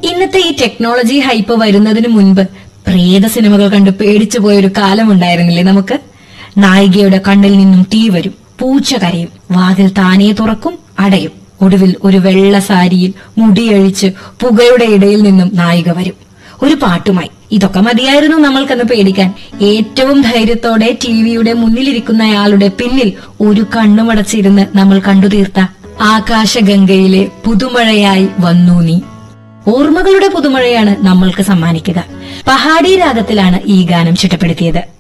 ഇന്നത്തെ ഈ technology hype വരുന്നതിന് മുൻപ് പ്രേത സിനിമകൾ കണ്ട് പേടിച്ചു പോയൊരു കാലമുണ്ടായിരുന്നില്ലേ നമുക്ക് നായികയുടെ കണ്ണിൽ നിന്നും തീ വരും പൂച്ച കരയും വാതിൽ താനേ തുറക്കും അടയും ഒടുവിൽ ഒരു വെള്ള സാരിയിൽ മുടിയഴിച്ച് പുകയുടെ ഇടയിൽ നിന്നും നായിക വരും ഒരു പാട്ടുമായി ഇതൊക്കെ മതിയായിരുന്നു നമ്മൾക്കന്ന് പേടിക്കാൻ ഏറ്റവും ധൈര്യത്തോടെ ടിവിയുടെ മുന്നിലിരിക്കുന്നയാളുടെ പിന്നിൽ ഒരു കണ്ണുമടച്ചിരുന്ന് നമ്മൾ കണ്ടു തീർത്ത ആകാശഗംഗയിലെ പുതുമഴയായി വന്നു നീ ഓർമ്മകളുടെ പുതുമഴയാണ് നമ്മൾക്ക് സമ്മാനിക്കുക പഹാഡി രാഗത്തിലാണ് ഈ ഗാനം ചിട്ടപ്പെടുത്തിയത്